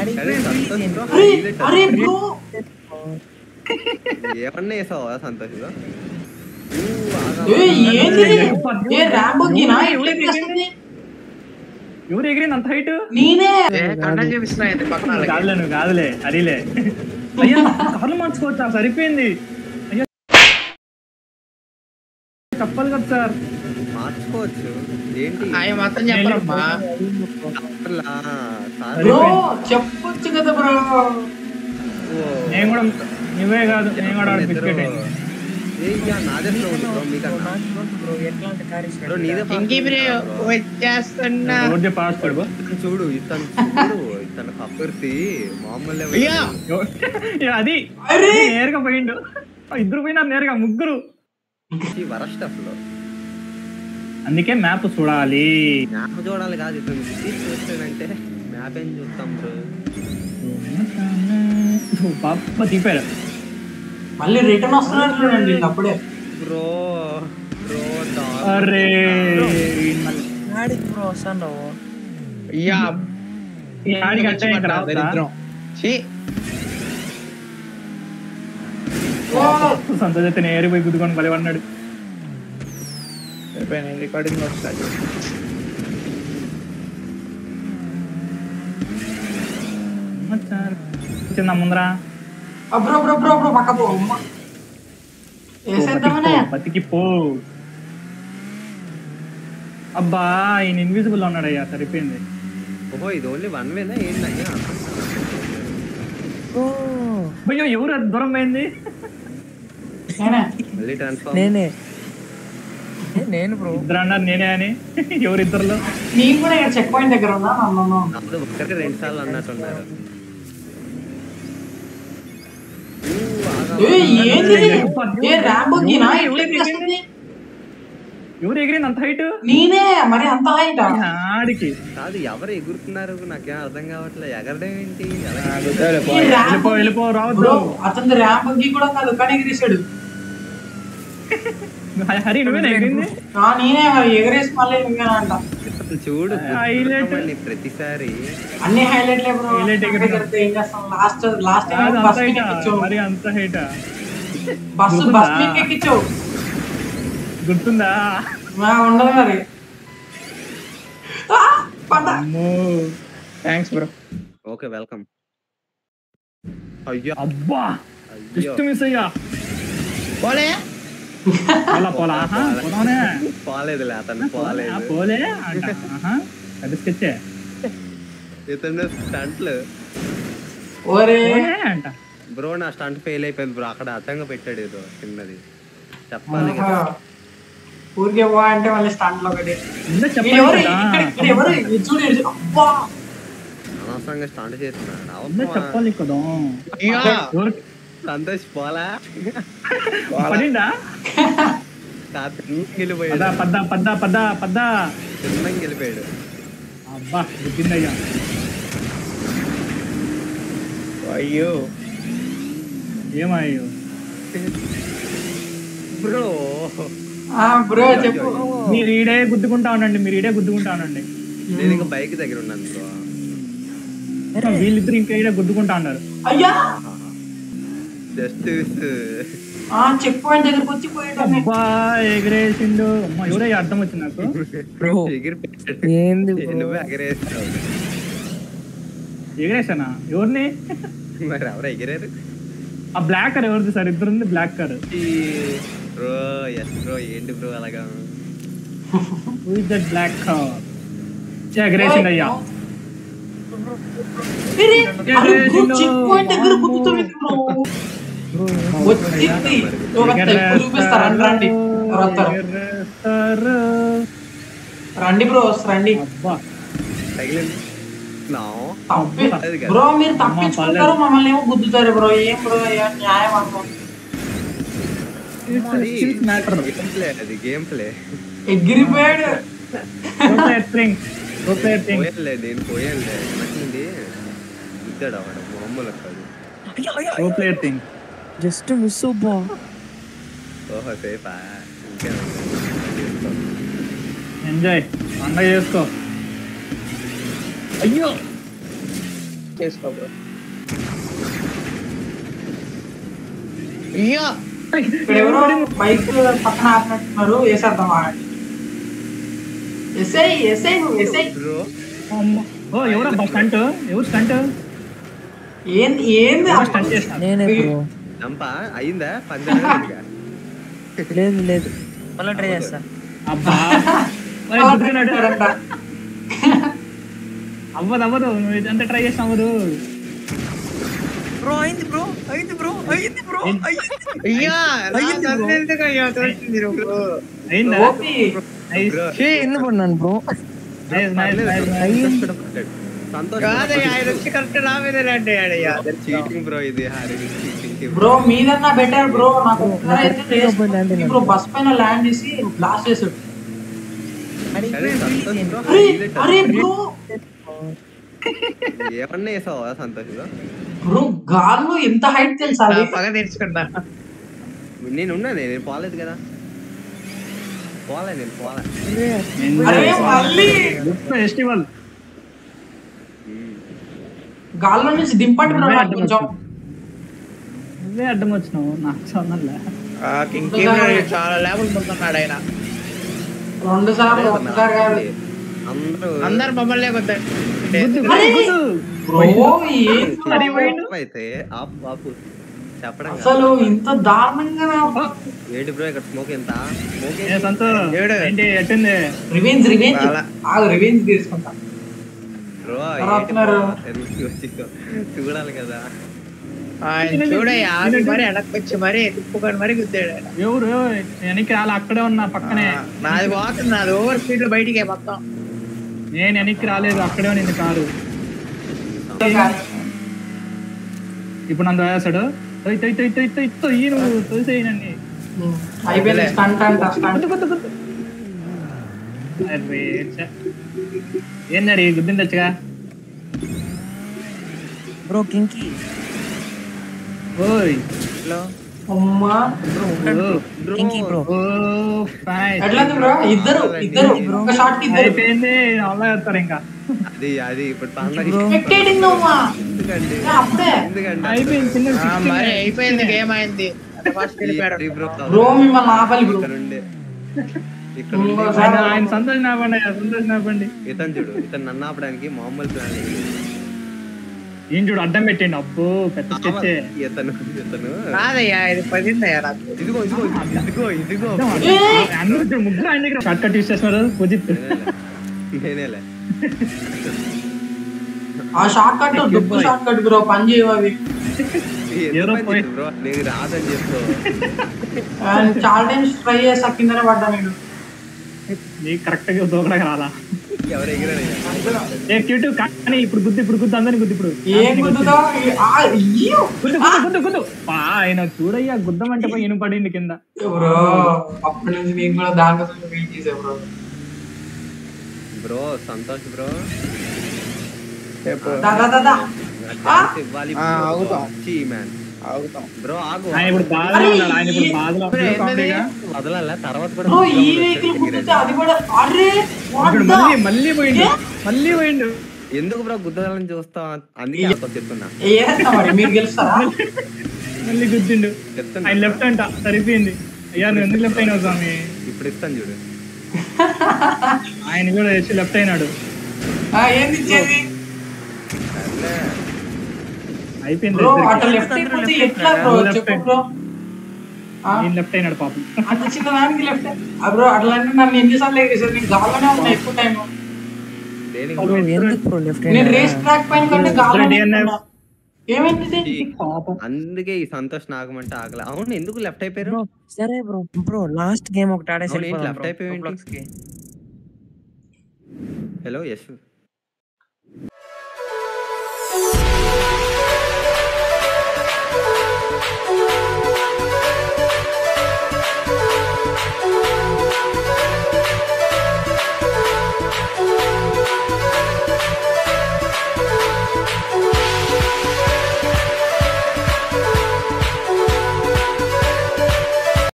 అరే సంతోష్ bro, అరే highlight అరే అది. బ్రో ఏమన్నా వేసావా సంతోష్ bro? ఊ, ఆగా. ఏ ఏంది ఏ ర్యాంబోకినా ఎట్లా ఎక్కేస్తుంది ఎవరు ఎగిరింది అంత హైట్ నేనే కండలు చూపిస్తున్నా ఇది పక్కన వాళ్ళకి. కాదులే నువ్వు కాదులే అరిలే అయ్యా కార్లు మార్చుకోవచ్చా సరిపోయింది అయ్యా చెప్పాలి కదా సార్ మార్చుకోవచ్చు ఏంటి అవి మాత్రం చెప్పరమ్మా అలా, సార్ బ్రో చెప్పొచ్చు కదా బ్రో ఓ. నేను కూడా నువ్వే కాదు నేను కూడా బిస్కెట్ ఏ, ఇక నాదే flow ఉంది bro, మీకన్నా. Bro, నీదే fast ఇంకి ఉంది బ్రో కదా bro. వచ్చేస్తున్నా రోడ్డు పాస్ పడు ఇతను చూడు ఇతను చూడు ఇతను కప్పర్తి మామూలు level అయ్యా. లేదు. అది అరే నేరుగా పోయిండు ఇద్దరు పోయినారు నేరుగా ముగ్గురు ఈ వరస్ట్ అసలు అందుకే మ్యాప్ చూడాలి మ్యాప్ చూడాలి కాదు ఇతను సిటీస్ చూస్తానంటే మ్యాప్ ఏం చూస్తాం బ్రో పాప తీపారు మళ్ళీ రిటర్న్ వస్తున్నారు చూడండి వీళ్ళు అప్పుడే బ్రో బ్రో అరే అయ్యా ఈ ఆడికి అంటే ఇంకా రావద్దా? దరిద్రం ఛీ, సంతోష్ అయితే నేరు పోయి గుద్దుకొని బలి పడినాడు సరిపోయినాయి రికార్డింగ్ వస్తాయి చిన్న ముందరా ఆ, బ్రో బ్రో బ్రో బ్రో పక్క పో అమ్మ. వేసేద్దామనే బతికి పో అబ్బా ఈయన ఇన్విజిబుల్ ఉన్నాడయ్యా సరిపోయింది ఓహో ఇది ఓన్లీ వన్ వేనా ఏంటయ్యా అయ్యో ఎవరు అది దూరం పోయింది నేనే మళ్ళీ ట్రాన్స్ఫార్మ్ నేనే ఏ, నేను బ్రో ఇద్దరు అన్నారు నేనే అని ఎవరిద్దరులో నేను కూడా ఇక్కడ చెక్ పాయింట్ దగ్గర ఉన్నా నన్ను అప్పుడు ఒక్కరికి రెండు సార్లు అన్నట్టున్నారు ఊ, ఆగా. ఏ ఏంది ఏ ర్యాంబోకినా ఎట్లా ఎక్కేస్తుంది ఎవరు ఎగిరింది అంత హైట్ నేనే మరి అంత హైట్ ఆడికి కాదు ఎవరు ఎగురుతున్నారు నాకేం అర్థం కావట్లేదు ఎగరడం ఏంటి ఎలా ఈ వెళ్ళిపో ర్యాంబో వెళ్ళిపో రావద్దు బ్రో అతని ర్యాంబోకి కూడా కాదు కానీ ఎగిరేసాడు హరి నువ్వేనా ఎగిరింది ఆ, నేనే మరి ఎగరేసి మళ్ళీ నువ్వేనంట అసలు చూడు Highlight. గుర్తుపెట్టుకోమని ప్రతిసారి అన్ని హైలైట్లే బ్రో Highlight ఎగిరినా. ఎగిరితే ఏం చేస్తాం లాస్ట్ లాస్ట్ కాదు, టైం అంత బస్ హైటా ఎక్కించావు మరి అంత హైటా బస్సు గుర్తుందా? బస్ మీకు ఎక్కించావు గుర్తుందా మా ఉండదు మరి ఆ, పడ్డా. అమ్మో థ్యాంక్స్ బ్రో ఓకే వెల్కమ్ అయ్యో అబ్బా అయ్యో జస్ట్ మిస్ అయ్యా పోలే పోలా పోలా ఆహా, పోదామనే పోలేదులే అతను ఆ, పోలేదు పోలే అంట ఆహా, పెద్ద స్కెచ్చే ఇతను స్టంట్లు ఓరే పోలే అంట బ్రో నా స్టంట్ ఫెయిల్ అయిపోయింది బ్రో అక్కడ అర్థంగా పెట్టాడు ఏదో చిన్నది చెప్పాలి ఆహా. కదా ఊరికే పో అంటే మళ్ళీ స్టాండ్ లో ఒకటి ముందే వీడు ఎవరు చెప్పాలి ఇక్కడ ఇక్కడ ఎవరు ఇది చూడు ఇది చూడు. అబ్బా అనవసరంగా స్టంట్ చేస్తున్నాడు ముందే అవసరమా? చెప్పాలి కదా అయ్యా ఎవరు సంతోష్ పోలా పడిందా తాత పద్దా వెళ్ళిపోయాడు పద్దా పద్దా పద్దా పద్దా చిన్నగా వెళ్ళిపోయాడు అబ్బా గుద్దిందయ్యా అయ్యో ఏమయ్యో బ్రో ఆ, బ్రో చెప్పు మీరు ఈడే గుద్దుకుంటా ఉండండి మీరు ఈడే గుద్దుకుంటా ఉండండి నేను ఇంకా బైక్ దగ్గర ఉన్నాను బ్రో వీళ్ళిద్దరు ఇంకా ఈడే గుద్దుకుంటా ఉన్నారు అయ్యా జస్ట్ ఆ చెక్ పాయింట్ దగ్గరకు వచ్చి పోయేటప్పుడు అబ్బా ఎగిరేసిండు అమ్మా ఎవరయ్యా అర్థం వచ్చింది నాకు బ్రో ఎగిరి ఏంది bro? నువ్వే ఎగరేస్తావు ఎగిరేసానా ఎవరిని మరి ఎవరు ఎగిరారు ఆ బ్లాక్ కార్ ఎవరిది సార్ ఇద్దరు ఉంది black car bro yes bro ఏంటి బ్రో అలాగా దట్ బ్లాక్ కార్ ఎగిరేసిండు అయ్యా అరే, అరే బ్రో చెక్ పాయింట్ దగ్గర గుర్తుంది బ్రో వచ్చింది ఒక ఎక్కువ చూపిస్తారు రండి రండి ఎవరు వస్తారు ఎగరేస్తారు. రండి బ్రోస్ రండి అబ్బా తగిలింది నా తప్పి అది కాదు. బ్రో మీరు తప్పించుకుంటారు మమ్మల్ని ఏమో గుద్దుతారు బ్రో ఏం బ్రో ఏం న్యాయం అనుకో అది Skills matter. గేమ్ ప్లే అది గేమ్ ప్లే ఎగిరిపోయాడు Go player thing. Go player thing. పోయానులే నేను పోయానులే వెనక్కి ఇద్దాడు వాడు మామూలు కాదు Go player thing. Just miss అబ్బా ఓహో సేఫా ఇంకా ఎంజాయ్ పండగ చేసుకో అయ్యో చేసుకో బ్రో అయ్యా ఇక్కడ ఎవరో బైక్ పక్కన ఆపినట్టున్నారు వేసేద్దాం ఆగండి ఎస్ఐ ఎస్ఐ నువ్వు ఎస్ఐ బ్రో అమ్మ. ఓ ఎవరా స్టంట్ ఎవరు స్టంట్ ఏంది ఏంది స్టంట్ చేస్తా నేనే బ్రో నంప అయిందా పంచలేదుగా లేదు లేదు మళ్ళీ ట్రై చేస్తా అబ్బా మరి గుద్దుకున్నాడు. అవ్వదు అవ్వదు నువ్వు ఇదంతా ట్రై చేసిన అవ్వదు బ్రో అయింది బ్రో అయింది బ్రో అయింది బ్రో అయింది అయ్యా నన్ను ఎందుకు అయ్యా తోసింది బ్రో అయిందా ఓపి నైస్ బ్రో ఏ ఎందుకు పడినాను bro nice nice nice Santosh కాదయ్యా ఆయన వచ్చి కరెక్ట్ నా మీద ల్యాండ్ అయ్యాడయ్యా చీటింగ్ బ్రో ఇది హారీ చీటింగ్ బ్రో మీదన్నా బెటర్ బ్రో నాకు ఒక్కసారి అయితే కరెక్ట్గా రేస్ పోయి land అయినా. బ్రో బస్ పైన ల్యాండ్ చేసి బ్లాస్ట్ చేసాడు అరే సంతోష్ బ్రో అరే highlight అరే బ్రో ఏమన్నా వేసావా సంతోష్ బ్రో బ్రో గాల్లో ఎంత హైట్ తెలుసా అది? పగ తెచ్చుకుంటా నేను ఉన్నాను నేను పోలేదు కదా పోలే నేను పోలే అరే మళ్ళీ ఫెస్టివల్ గాల్లో నుంచి దింపండి బ్రో నాకు కొంచెం నువ్వే అడ్డం వచ్చినావు నాకు సంబంధంలే ఇంకేం చాలా లేబుల్ పొందుతున్నాడు ఆయన రెండు సార్లు ఒక్కసారి కాదు అందరూ అందరు మమ్మల్ని కొద్దాం గుద్దు అరే! గుద్దు బ్రో ఏం అరే బ్రో? పోయిండు. అయితే ఆపు ఆపు చెప్పడం కాదు. అసలు ఇంత దారుణంగా ఏంటి బ్రో ఇక్కడ స్మోక్ ఎంత స్మోక్ ఏ సంతో ఏడు. ఏంటి ఎట్టుంది రివెంజ్ రివెంజ్ చాలా. ఆగు రివెంజ్ తీసుకుంటా బ్రో రాస్తున్నారు. చూడాలి కదా ఆయన చూడయ్యా ఆపి మరి వెనక్కి వచ్చి మరి తిప్పుకొని మరి గుద్దాడు ఆయన. ఎవరు వెనక్కి రాలి అక్కడే ఉన్నా పక్కనే ఆ, నాది పోతుంది నాది ఓవర్ స్పీడ్ లో బయటికి మొత్తం నేను వెనక్కి రాలేదు అక్కడే నిన్ను కారు ఇప్పుడు నన్ను వేసాడు తొయ్ తొయ్ తొయ్ తొయ్ తొయ్ తొయ్ నువ్వు తోసేయి నన్ను అయిపోయింది స్టంట్ అంట స్టంట్ గుద్దు గుద్దు గుద్దు అరే ఛ. ఏందడి గుద్దిండొచ్చుగా బ్రో కింకి ఓయ్ హలో అమ్మా ఓ, కింకి బ్రో ఓ ఫైన్ ఎట్లా ఉంది బ్రో ఇద్దరు ఇద్దరు ఒక షాట్ కి ఇద్దరు అయిపోయింది అలా వేస్తారు ఇంకా అది అది ఇప్పుడు పండగ బ్రో స్పెక్టేటింగ్ నువ్వా ఎందుకండి ఏ, అప్పుడే ఎందుకండి అయిపోయింది చిన్న ఆ, మరి అయిపోయింది గేమ్ అయింది ఫస్ట్ వెళ్ళిపోయాడు ఈ బ్రో బ్రో మిమ్మల్ని ఆపాలి బ్రో ఇక్కడ ఉండే ఇక్కడ ఉండే ఇంకోసారి ఆయన ఆయన సంతోష్ నాపండి సంతోష్ నాపండి ఇతను చూడు ఇతను నన్ను ఆపడానికి మామూలు ప్లాన్ ఏం చూడు అడ్డం పెట్టండి అబ్బో పెద్ద స్కెచ్చే ఇతను ఇతను కాదయ్యా ఇది పదిందయ్యా నాకు ఇదిగో ఇదిగో ఇదిగో ఇదిగో అందరూ ఇప్పుడు ముగ్గురు ఆయన దగ్గర షార్ట్ కట్ యూస్ చేస్తున్నారు పూజిత్ నేనేలే. నేనేలే ఆ షార్ట్ కట్ దుబ్బు షార్ట్ కట్ బ్రో పని చేయవు అవి ఎందుకు ఎవరో పని పోయి- చేయదు బ్రో నీకు రాదని చెప్తావు And చాలా టైమ్స్ ట్రై చేసా కిందనే పడ్డా నేను నీకు కరెక్ట్ గా దూకడానికి రాలా ఎవరు ఎగిరారయ్యా ఏ క్యూట్ కానీ ఇప్పుడు గుద్దు ఇప్పుడు గుద్దు అందరిని గుద్దు ఇప్పుడు ఏం గుద్దుతావు ఆ, అయ్యో గుద్దు గుద్దు గుద్దు గుద్దు పా, ఆయన చూడయ్యా గుద్దమంటే పోయి ఇనుపడింది పడింది కింద బ్రో అప్పటి నుంచి నేను కూడా దానికోసం వెయిట్ చేసా బ్రో బ్రో సంతోష్ బ్రో రేపు దాదా దాదా నాకు ఛాన్స్ ఇవ్వాలి ఆ, ఆగుతాం. వచ్చి మ్యాన్ ఆగుతాం బ్రో ఆగు ఆయన ఇప్పుడు బాధలో ఉన్నాడు ఆయన ఇప్పుడు బాధలో కామెడీగా వదలాల తర్వాత కూడా బ్రో ఈ వెహికల్ గుద్దుతే అది కూడా అరే what ఇప్పుడు the- మళ్ళీ మళ్ళీ పోయిండు మళ్ళీ పోయిండు ఎందుకు బ్రో గుద్దలని చూస్తావు అందుకే అక్కడ చెప్తున్నా ఏ చేస్తా మరి మీరు గెలుస్తారా మళ్ళీ గుద్దిండు చెప్తున్నా ఆయన లెఫ్ట్ అంట సరిపోయింది అయ్యా నువ్వు ఎందుకు లెఫ్ట్ అయినావు స్వామి ఇప్పుడు ఇస్తాను చూడు ఆయన కూడా వచ్చి లెఫ్ట్ అయినాడు ఆ, ఏంది ఇచ్చేది సర్లే అయిపోయింది బ్రో ఇద్దరికి. అట్లా లెఫ్ట్ అయిపోతే ఎట్లా బ్రో చెప్పు బ్రో ఆ, ఈయన లెఫ్ట్ అయినాడు పాపం అంత చిన్న దానికి లెఫ్ట్ బ్రో అట్లా అంటే నన్ను ఎన్నిసార్లు ఎగేసారు నేను గాల్లోనే ఉన్నా ఎక్కువ టైం దేనికి బ్రో ఎందుకు బ్రో లెఫ్ట్ నేను రేస్ ట్రాక్ పైన కంటే గాల్లోనే DNF. ఉన్నా. ఏమైంది ఈ- పాపం అందుకే ఈ సంతోష్ నాగమంటే ఆగల అవును ఎందుకు లెఫ్ట్ అయిపోయారు బ్రో సరే బ్రో బ్రో లాస్ట్ గేమ్ ఒకటి ఆడేసి అవును, ఏంటి వెళ్ళిపోదాం left bro. అయిపోయావు ఏంటి? Roblox కి. హలో యశ్